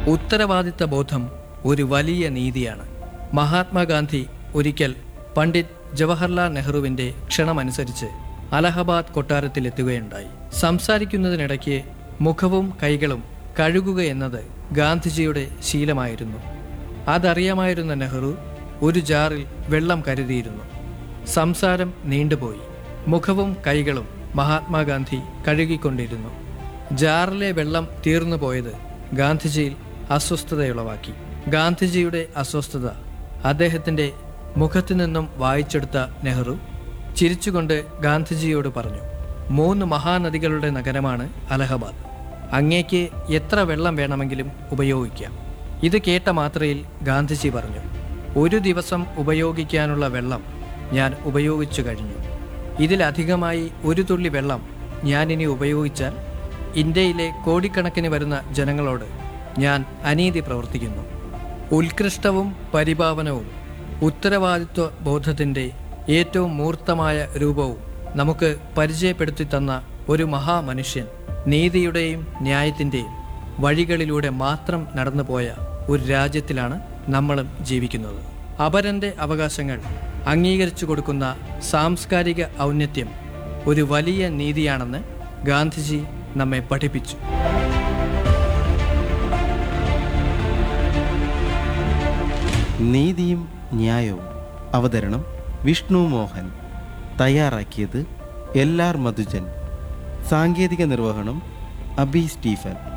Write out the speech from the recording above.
ഉത്തരവാദിത്ത ബോധം ഒരു വലിയ നീതിയാണ് മഹാത്മാഗാന്ധി ഒരിക്കൽ പണ്ഡിറ്റ് ജവഹർലാൽ നെഹ്റുവിന്റെ ക്ഷണമനുസരിച്ച് അലഹബാദ് കൊട്ടാരത്തിലെത്തുകയുണ്ടായി സംസാരിക്കുന്നതിനിടയ്ക്ക് മുഖവും കൈകളും കഴുകുക എന്നത് ഗാന്ധിജിയുടെ ശീലമായിരുന്നു അതറിയാമായിരുന്ന നെഹ്റു ഒരു ജാറിൽ വെള്ളം കരുതിയിരുന്നു സംസാരം നീണ്ടുപോയി മുഖവും കൈകളും മഹാത്മാഗാന്ധി കഴുകിക്കൊണ്ടിരുന്നു ജാറിലെ വെള്ളം തീർന്നു പോയത് ഗാന്ധിജിയിൽ അസ്വസ്ഥതയുളവാക്കി ഗാന്ധിജിയുടെ അസ്വസ്ഥത അദ്ദേഹത്തിന്റെ മുഖത്തു നിന്നും വായിച്ചെടുത്ത നെഹ്റു ചിരിച്ചുകൊണ്ട് ഗാന്ധിജിയോട് പറഞ്ഞു മൂന്ന് മഹാനദികളുടെ നഗരമാണ് അലഹബാദ് അങ്ങേക്ക് എത്ര വെള്ളം വേണമെങ്കിലും ഉപയോഗിക്കാം ഇത് കേട്ട മാത്രയിൽ ഗാന്ധിജി പറഞ്ഞു ഒരു ദിവസം ഉപയോഗിക്കാനുള്ള വെള്ളം ഞാൻ ഉപയോഗിച്ചു കഴിഞ്ഞു ഇതിലധികമായി ഒരു തുള്ളി വെള്ളം ഞാനിനി ഉപയോഗിച്ചാൽ ഇന്ത്യയിലെ കോടിക്കണക്കിന് വരുന്ന ജനങ്ങളോട് ഞാൻ അനീതി പ്രവർത്തിക്കുന്നു ഉത്കൃഷ്ടവും പരിപാവനവും ഉത്തരവാദിത്വ ബോധത്തിൻ്റെ ഏറ്റവും മൂർത്തമായ രൂപവും നമുക്ക് പരിചയപ്പെടുത്തി തന്ന ഒരു മഹാമനുഷ്യൻ നീതിയുടെയും ന്യായത്തിൻ്റെയും വഴികളിലൂടെ മാത്രം നടന്നുപോയ ഒരു രാജ്യത്തിലാണ് നമ്മളും ജീവിക്കുന്നത് അപരന്റെ അവകാശങ്ങൾ അംഗീകരിച്ചു കൊടുക്കുന്ന സാംസ്കാരിക ഔന്നത്യം ഒരു വലിയ നീതിയാണെന്ന് ഗാന്ധിജി നമ്മെ പഠിപ്പിച്ചു നീതിയും ന്യായവും അവതരണം വിഷ്ണു മോഹൻ തയ്യാറാക്കിയത് എൽ ആർ മധുജൻ സാങ്കേതിക നിർവഹണം അബി സ്റ്റീഫൻ